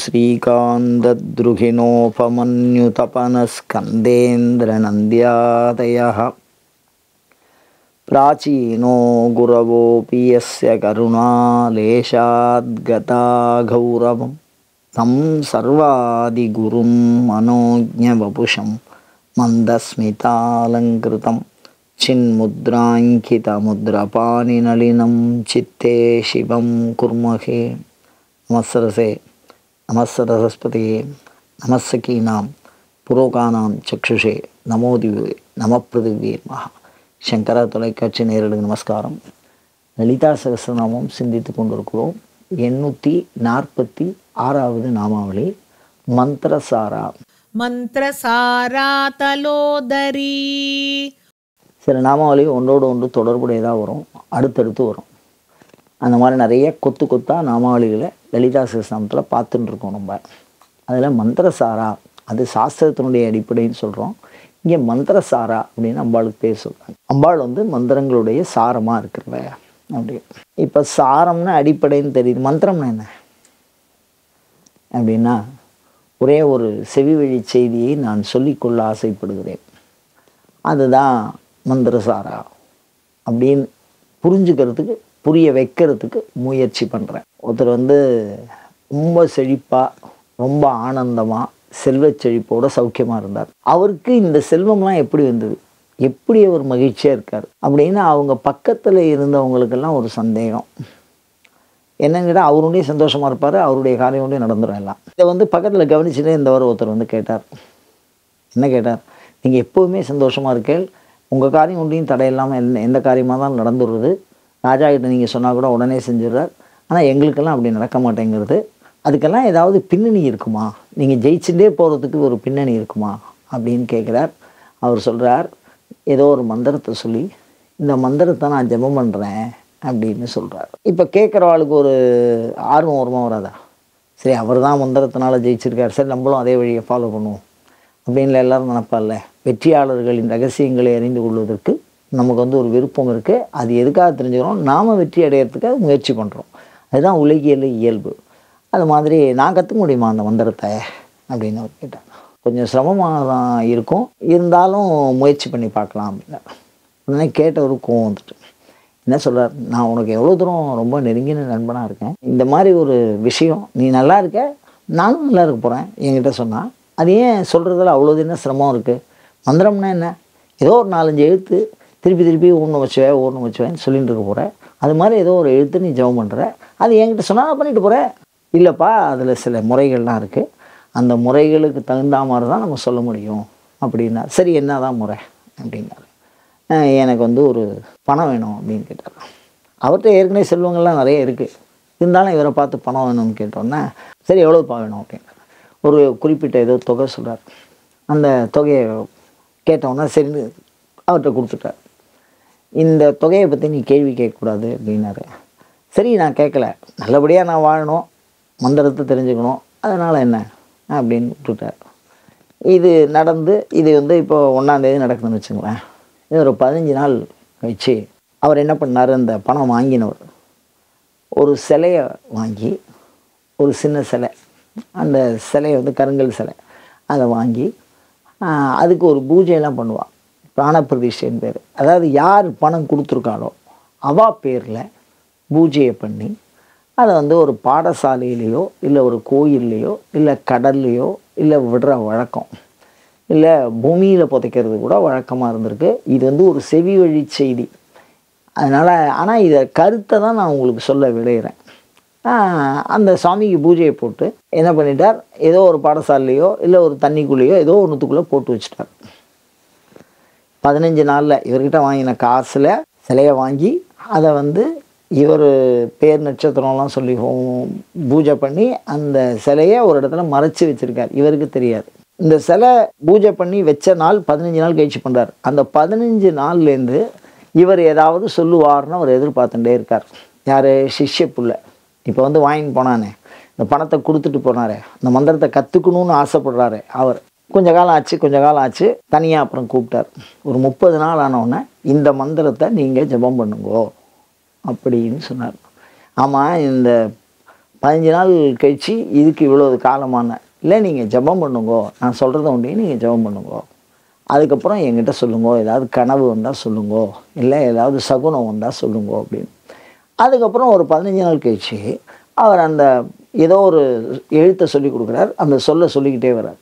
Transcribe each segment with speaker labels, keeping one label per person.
Speaker 1: श्रीकान्तद्रुहिणोपमन्युतपनस्कन्देन्द्रनन्द्यादयः प्राचीनो गुरवोऽपि यस्य करुणालेशाद्गता गौरवं तं सर्वादिगुरुं मनोज्ञवपुषं मन्दस्मितालङ्कृतं चिन्मुद्राङ्कितमुद्रपाणिनलिनं चित्ते शिवं कुर्महे नमस्सरसे நமசரஸ்பதியே நமசகீனாம் புரோகானாம் சக்ஷுஷே நமோதிவே நமப்பிருதிவே மகா சங்கரா தொலைக்காட்சி நேரலுக்கு நமஸ்காரம் லலிதா சகசிரநாமம் சிந்தித்து கொண்டிருக்கிறோம் எண்ணூற்றி நாற்பத்தி ஆறாவது நாமாவளி மந்திரசாரா
Speaker 2: மந்திரசாராதலோதரி
Speaker 1: சில நாமாவளி ஒன்றோடு ஒன்று தொடர்புடையதாக வரும் அடுத்தடுத்து வரும் அந்த மாதிரி நிறைய கொத்து கொத்தா நாமாவளிகளை லலிதா சகசிரநாமத்தில் பார்த்துட்டு இருக்கோம் நம்ம அதில் மந்திரசாரா அது சாஸ்திரத்தினுடைய அடிப்படைன்னு சொல்கிறோம் இங்கே மந்திரசாரா அப்படின்னு அம்பாளுக்கு பேர் சொல்கிறாங்க அம்பாள் வந்து மந்திரங்களுடைய சாரமாக இருக்கிறவ அப்படி இப்போ சாரம்னு அடிப்படைன்னு தெரியுது மந்திரம்னா என்ன அப்படின்னா ஒரே ஒரு செவி வழி செய்தியை நான் சொல்லிக்கொள்ள ஆசைப்படுகிறேன் அதுதான் மந்திரசாரா அப்படின்னு புரிஞ்சுக்கிறதுக்கு புரிய வைக்கிறதுக்கு முயற்சி பண்ணுறேன் ஒருத்தர் வந்து ரொம்ப செழிப்பாக ரொம்ப ஆனந்தமாக செல்வ செழிப்போட சௌக்கியமாக இருந்தார் அவருக்கு இந்த செல்வம்லாம் எப்படி வந்தது எப்படி அவர் மகிழ்ச்சியாக இருக்கார் அப்படின்னு அவங்க பக்கத்தில் இருந்தவங்களுக்கெல்லாம் ஒரு சந்தேகம் என்னன்னு கேட்டால் அவருடைய சந்தோஷமாக இருப்பார் அவருடைய காரியம் ஒன்றே நடந்துடும் எல்லாம் இதை வந்து பக்கத்தில் கவனிச்சுட்டே இருந்தவர் ஒருத்தர் வந்து கேட்டார் என்ன கேட்டார் நீங்கள் எப்போவுமே சந்தோஷமாக இருக்கேள் உங்கள் காரியம் ஒன்றையும் தடையில்லாமல் எந்த எந்த காரியமாக தான் நடந்துடுறது ராஜா கிட்ட நீங்கள் சொன்னால் கூட உடனே செஞ்சிடுறார் ஆனால் எங்களுக்கெல்லாம் அப்படி நடக்க மாட்டேங்கிறது அதுக்கெல்லாம் ஏதாவது பின்னணி இருக்குமா நீங்கள் ஜெயிச்சுட்டே போகிறதுக்கு ஒரு பின்னணி இருக்குமா அப்படின்னு கேட்குறார் அவர் சொல்கிறார் ஏதோ ஒரு மந்திரத்தை சொல்லி இந்த மந்திரத்தை நான் ஜெபம் பண்ணுறேன் அப்படின்னு சொல்கிறார் இப்போ கேட்குறவாளுக்கு ஒரு ஆர்வம் வருமா வராதா சரி அவர் தான் மந்திரத்தினால ஜெயிச்சிருக்கார் சரி நம்மளும் அதே வழியை ஃபாலோ பண்ணுவோம் அப்படின்னு எல்லாரும் நினப்பார்ல வெற்றியாளர்களின் ரகசியங்களை அறிந்து கொள்வதற்கு நமக்கு வந்து ஒரு விருப்பம் இருக்குது அது எதுக்காக தெரிஞ்சுக்கிறோம் நாம் வெற்றி அடையிறதுக்காக முயற்சி பண்ணுறோம் அதுதான் உலகியல் இயல்பு அது மாதிரி நான் கற்றுக்க முடியுமா அந்த மந்திரத்தை அப்படின்னு அவர் கேட்டார் கொஞ்சம் சிரமமாக தான் இருக்கும் இருந்தாலும் முயற்சி பண்ணி பார்க்கலாம் அப்படின்னா உடனே கேட்டவர் கோவம் வந்துட்டு என்ன சொல்கிறார் நான் உனக்கு எவ்வளோ தூரம் ரொம்ப நெருங்கின நண்பனாக இருக்கேன் இந்த மாதிரி ஒரு விஷயம் நீ நல்லா இருக்க நானும் நல்லா இருக்க போகிறேன் என்கிட்ட சொன்னால் அது ஏன் சொல்கிறதுல அவ்வளோ என்ன சிரமம் இருக்குது மந்திரம்னா என்ன ஏதோ ஒரு நாலஞ்சு எழுத்து திருப்பி திருப்பி ஒன்று வச்சுவேன் ஒன்று வச்சுவேன்னு சொல்லிட்டு இருக்க போகிற அது மாதிரி ஏதோ ஒரு எழுத்து நீ ஜெபம் பண்ணுற அது என்கிட்ட சொன்னால் நான் பண்ணிட்டு போகிறேன் இல்லைப்பா அதில் சில முறைகள்லாம் இருக்குது அந்த முறைகளுக்கு தகுந்த மாதிரி தான் நம்ம சொல்ல முடியும் அப்படின்னா சரி என்ன தான் முறை அப்படின்னாரு "அஹ் எனக்கு வந்து ஒரு பணம் வேணும் அப்படின்னு கேட்டார் அவர்கிட்ட ஏற்கனவே செல்வங்கள்லாம் நிறைய இருக்குது இருந்தாலும் இவரை பார்த்து பணம் வேணும்னு கேட்டோன்னே சரி எவ்வளோப்பா வேணும் அப்படின்னாரு ஒரு குறிப்பிட்ட ஏதோ தொகை சொல்கிறார் அந்த தொகையை கேட்டோன்னே சரின்னு அவர்கிட்ட கொடுத்துட்டார் இந்த தொகையை பற்றி நீ கேள்வி கேட்கக்கூடாது அப்படின்னாரு சரி நான் கேட்கல நல்லபடியாக நான் வாழணும் மந்திரத்தை தெரிஞ்சுக்கணும் அதனால் என்ன அப்படின்னு விட்டுட்டார் இது நடந்து இது வந்து இப்போ ஒன்றாந்தேதி நடக்குதுன்னு வச்சுங்களேன் இது ஒரு பதினஞ்சு நாள் கழிச்சு அவர் என்ன பண்ணார் அந்த பணம் வாங்கினவர் ஒரு சிலையை வாங்கி ஒரு சின்ன சிலை அந்த சிலையை வந்து கருங்கல் சிலை அதை வாங்கி ஆஹ், அதுக்கு ஒரு பூஜையெல்லாம் பண்ணுவாள் பிராணப்பிரதிஷ்டைன்னு பேர் அதாவது யார் பணம் கொடுத்துருக்காளோ அவா பேரில் பூஜையை பண்ணி அதை வந்து ஒரு பாடசாலையிலையோ இல்லை ஒரு கோயில்லையோ இல்லை கடல்லையோ இல்லை விடுற வழக்கம் இல்லை பூமியில் புதைக்கிறது கூட வழக்கமாக இருந்திருக்கு இது வந்து ஒரு செவி வழி செய்தி அதனால் ஆனால் இதை கருத்தை தான் நான் உங்களுக்கு சொல்ல விளையிறேன் ஆஹ் அந்த சாமிக்கு பூஜையை போட்டு என்ன பண்ணிட்டார் ஏதோ ஒரு பாடசாலையோ இல்லை ஒரு தண்ணிக்குள்ளேயோ ஏதோ ஒன்றுத்துக்குள்ளே போட்டு வச்சுட்டார் பதினஞ்சு நாளில் இவர்கிட்ட வாங்கின காசில் சிலையை வாங்கி அதை வந்து இவர் பேர் நட்சத்திரம்லாம் சொல்லி ஹோமம் பூஜை பண்ணி அந்த சிலையை ஒரு இடத்துல மறைச்சி வச்சிருக்கார் இவருக்கு தெரியாது இந்த சிலை பூஜை பண்ணி வச்ச நாள் பதினஞ்சு நாள் கழிச்சு பண்ணுறார் அந்த பதினஞ்சு நாள்லேருந்து இவர் ஏதாவது சொல்லுவார்னு அவர் எதிர்பார்த்துட்டே இருக்கார் யார் சிஷ்ய புள்ள இப்போ வந்து வாங்கின்னு போனானே இந்த பணத்தை கொடுத்துட்டு போனாரே இந்த மந்திரத்தை கற்றுக்கணும்னு ஆசைப்படுறாரு அவர் கொஞ்ச காலம் ஆச்சு கொஞ்ச காலம் ஆச்சு தனியாக அப்புறம் கூப்பிட்டார் ஒரு முப்பது நாள் ஆனவுடனே இந்த மந்திரத்தை நீங்கள் ஜெபம் பண்ணுங்கோ அப்படின்னு சொன்னார் ஆமாம் இந்த பதினஞ்சு நாள் கழித்து இதுக்கு இவ்வளோ காலமான இல்லை நீங்கள் ஜெபம் பண்ணுங்கோ நான் சொல்கிறத உண்டே நீங்கள் ஜெபம் பண்ணுங்கோ அதுக்கப்புறம் என்கிட்ட சொல்லுங்கோ ஏதாவது கனவு வந்தால் சொல்லுங்கோ இல்லை ஏதாவது சகுனம் வந்தால் சொல்லுங்கோ அப்படின்னு அதுக்கப்புறம் ஒரு பதினஞ்சு நாள் கழிச்சு அவர் அந்த ஏதோ ஒரு எழுத்தை சொல்லி கொடுக்குறார் அந்த சொல்ல சொல்லிக்கிட்டே வர்றார்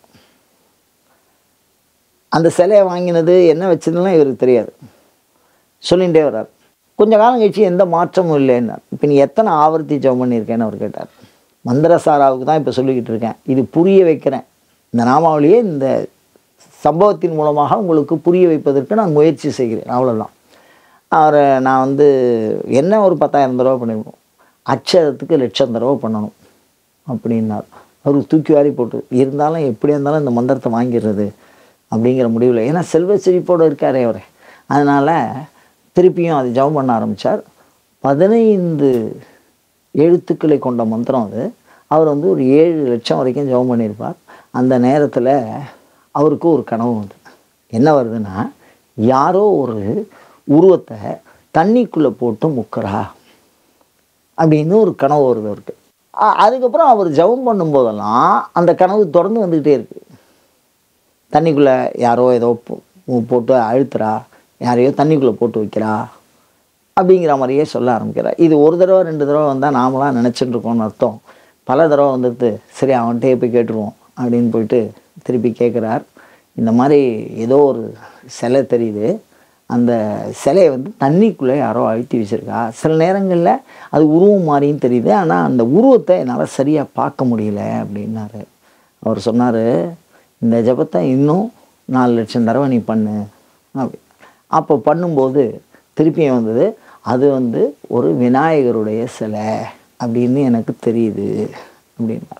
Speaker 1: அந்த சிலையை வாங்கினது என்ன வச்சதுலாம் இவருக்கு தெரியாது சொல்லிகிட்டே வர்றார் கொஞ்ச காலம் கழிச்சு எந்த மாற்றமும் இல்லைன்னார் இப்போ நீ எத்தனை ஆவர்த்தி ஜெபம் பண்ணியிருக்கேன்னு அவர் கேட்டார் மந்திரசாராவுக்கு தான் இப்போ சொல்லிக்கிட்டு இருக்கேன் இது புரிய வைக்கிறேன் இந்த நாமாவளியே இந்த சம்பவத்தின் மூலமாக உங்களுக்கு புரிய வைப்பதற்கு நான் முயற்சி செய்கிறேன் அவ்வளோதான் அவரை நான் வந்து என்ன ஒரு பத்தாயிரம் தடவை பண்ணிருக்கோம் அச்சரத்துக்கு லட்சம் தடவை பண்ணணும் அப்படின்னார் அவர் தூக்கி வாரி போட்டு இருந்தாலும் எப்படியா இருந்தாலும் இந்த மந்திரத்தை வாங்கிடுறது அப்படிங்கிற முடிவில் ஏன்னா செல்வ செழிப்போடு இருக்காரே அவர் அதனால் திருப்பியும் அது ஜெபம் பண்ண ஆரம்பித்தார் பதினைந்து எழுத்துக்களை கொண்ட மந்திரம் அது அவர் வந்து ஒரு ஏழு லட்சம் வரைக்கும் ஜெபம் பண்ணியிருப்பார் அந்த நேரத்தில் அவருக்கு ஒரு கனவு வந்து என்ன வருதுன்னா யாரோ ஒரு உருவத்தை தண்ணிக்குள்ளே போட்டு முக்கிறா அப்படின்னு ஒரு கனவு வருது அவருக்கு அ- அதுக்கப்புறம் அவர் ஜெபம் பண்ணும்போதெல்லாம் அந்த கனவு தொடர்ந்து வந்துக்கிட்டே இருக்கு தண்ணிக்குள்ளே யாரோ ஏதோ போ- போட்டு அழுத்துறா யாரையோ தண்ணிக்குள்ளே போட்டு வைக்கிறா அப்படிங்கிற மாதிரியே சொல்ல ஆரம்பிக்கிறார் இது ஒரு தடவை ரெண்டு தடவை வந்தால் நாமளாம் நினச்சிட்டு இருக்கோம்னு அர்த்தம் பல தடவை வந்துட்டு சரி அவன்கிட்டயே போய் கேட்டுருவோம் அப்படின்னு போயிட்டு திருப்பி கேட்குறார் இந்த மாதிரி ஏதோ ஒரு சிலை தெரியுது அந்த சிலையை வந்து தண்ணிக்குள்ளே யாரோ அழுத்தி வச்சிருக்கா சில நேரங்களில் அது உருவம் மாதிரியும் தெரியுது ஆனால் அந்த உருவத்தை என்னால் சரியாக பார்க்க முடியல அப்படின்னாரு அவர் சொன்னார் இந்த ஜெபத்தை இன்னும் நாலு லட்சம் தடவை நீ பண்ணு அப்படி அப்போ பண்ணும்போது திருப்பியும் வந்தது அது வந்து ஒரு விநாயகருடைய சிலை அப்படின்னு எனக்கு தெரியுது அப்படின்னார்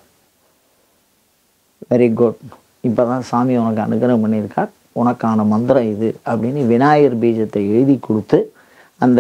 Speaker 1: வெரி குட் இப்போ தான் சாமி உனக்கு அனுகிரகம் பண்ணியிருக்கார் உனக்கான மந்திரம் இது அப்படின்னு விநாயகர் பீஜத்தை எழுதி கொடுத்து அந்த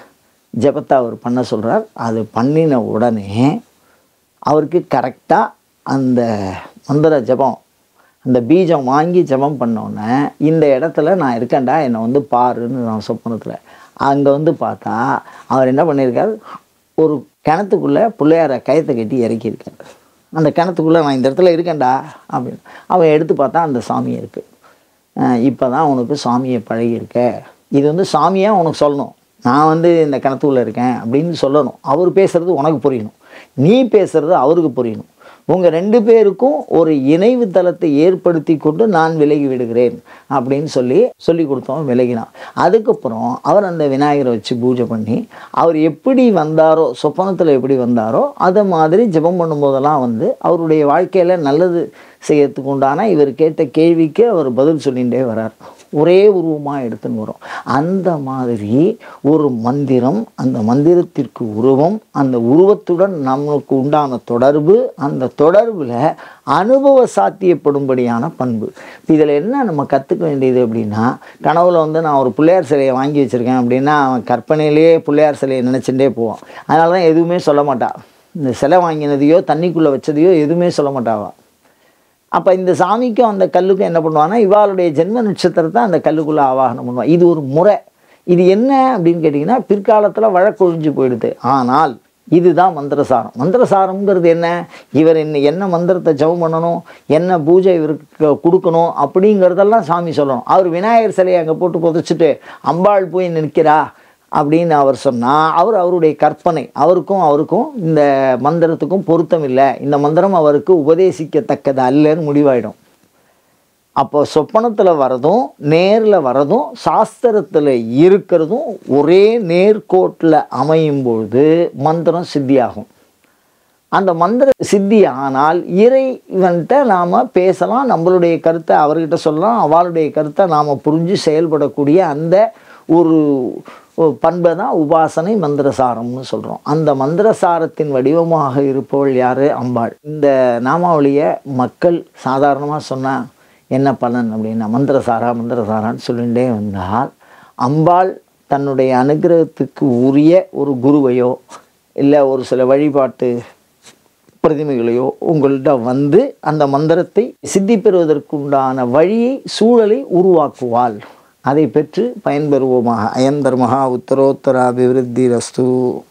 Speaker 1: ஜெபத்தை அவர் பண்ண சொல்கிறார் அது பண்ணின உடனே அவருக்கு கரெக்டாக அந்த மந்திர ஜெபம் அந்த பீஜம் வாங்கி ஜெபம் பண்ணோன்னே இந்த இடத்துல நான் இருக்கேன்டா என்னை வந்து பாருன்னு நான் சொப்பனத்தில் அங்கே வந்து பார்த்தா அவர் என்ன பண்ணியிருக்கார் ஒரு கிணத்துக்குள்ளே பிள்ளையார கயத்தை கட்டி இறக்கியிருக்கார் அந்த கிணத்துக்குள்ளே நான் இந்த இடத்துல இருக்கேன்டா அப்படின்னு அவன் எடுத்து பார்த்தா அந்த சாமி இருக்குது இப்போ தான் உனக்கு சாமியை பழகியிருக்க இது வந்து சாமியாக உனக்கு சொல்லணும் நான் வந்து இந்த கிணத்துக்குள்ளே இருக்கேன் அப்படின்னு சொல்லணும் அவர் பேசுகிறது உனக்கு புரியணும் நீ பேசுகிறது அவருக்கு புரியணும் உங்கள் ரெண்டு பேருக்கும் ஒரு இணைவு தளத்தை ஏற்படுத்தி கொண்டு நான் விலகி விடுகிறேன் அப்படின்னு சொல்லி சொல்லி கொடுத்தோம் விலகினான் அதுக்கப்புறம் அவர் அந்த விநாயகரை வச்சு பூஜை பண்ணி அவர் எப்படி வந்தாரோ சொப்பனத்தில் எப்படி வந்தாரோ அதை மாதிரி ஜெபம் பண்ணும்போதெல்லாம் வந்து அவருடைய வாழ்க்கையில் நல்லது செய்யறதுக்கு உண்டான இவர் கேட்ட கேள்விக்கு அவர் பதில் சொல்லிகிட்டே வரார் ஒரே உருவமாக எடுத்துன்னு வரும் அந்த மாதிரி ஒரு மந்திரம் அந்த மந்திரத்திற்கு உருவம் அந்த உருவத்துடன் நமக்கு உண்டான தொடர்பு அந்த தொடர்பில் அனுபவ சாத்தியப்படும்படியான பண்பு இதில் என்ன நம்ம கற்றுக்க வேண்டியது அப்படின்னா கனவுல வந்து நான் ஒரு பிள்ளையார் சிலையை வாங்கி வச்சுருக்கேன் அப்படின்னா அவன் கற்பனையிலேயே பிள்ளையார் சிலையை நினச்சிட்டே போவான் அதனால தான் எதுவுமே சொல்ல மாட்டா இந்த சிலை வாங்கினதையோ தண்ணிக்குள்ளே வச்சதையோ எதுவுமே சொல்ல மாட்டாவா அப்போ இந்த சாமிக்கும் அந்த கல்லுக்கும் என்ன பண்ணுவான்னா இவாளுடைய ஜென்ம நட்சத்திரத்தை அந்த கல்லுக்குள்ளே ஆவாகனம் பண்ணுவான் இது ஒரு முறை இது என்ன அப்படின்னு கேட்டிங்கன்னா பிற்காலத்தில் வழக்கொழிஞ்சு போயிடுது ஆனால் இதுதான் மந்திரசாரம் மந்திரசாரம்ங்கிறது என்ன இவர் என்ன என்ன மந்திரத்தை ஜெபம் பண்ணணும் என்ன பூஜை இவருக்கு கொடுக்கணும் அப்படிங்கிறதெல்லாம் சாமி சொல்லணும் அவர் விநாயகர் சிலையை அங்கே போட்டு புதைச்சிட்டு அம்பாள் போய் நிற்கிறா அப்படின்னு அவர் சொன்னால் அவர் அவருடைய கற்பனை அவருக்கும் அவருக்கும் இந்த மந்திரத்துக்கும் பொருத்தம் இல்லை இந்த மந்திரம் அவருக்கு உபதேசிக்கத்தக்கது அல்லன்னு முடிவாயிடும் அப்போ சொப்பனத்தில் வரதும் நேரில் வரதும் சாஸ்திரத்தில் இருக்கிறதும் ஒரே நேர்கோட்டில் அமையும் பொழுது மந்திரம் சித்தியாகும் அந்த மந்திர சித்தி ஆனால் இறைவன்கிட்ட நாம் பேசலாம் நம்மளுடைய கருத்தை அவர்கிட்ட சொல்லலாம் அவளுடைய கருத்தை நாம் புரிஞ்சு செயல்படக்கூடிய அந்த ஒரு பண்பை தான் உபாசனை மந்திரசாரம்னு சொல்கிறோம் அந்த மந்திரசாரத்தின் வடிவமாக இருப்பவள் யார் அம்பாள் இந்த நாமாவளியை மக்கள் சாதாரணமாக சொன்னால் என்ன பலன் அப்படின்னா மந்திரசாரா மந்திரசாரான்னு சொல்லிகிட்டே வந்தால் அம்பாள் தன்னுடைய அனுகிரகத்துக்கு உரிய ஒரு குருவையோ இல்லை ஒரு சில வழிபாட்டு பிரதிமைகளையோ உங்கள்கிட்ட வந்து அந்த மந்திரத்தை சித்தி பெறுவதற்குண்டான வழியை சூழலை உருவாக்குவாள் அதை பெற்று பயன்பெறுவோமாக அயன் தர்மஹா உத்தரோத்தர அபிவிருத்தி ரஸ்து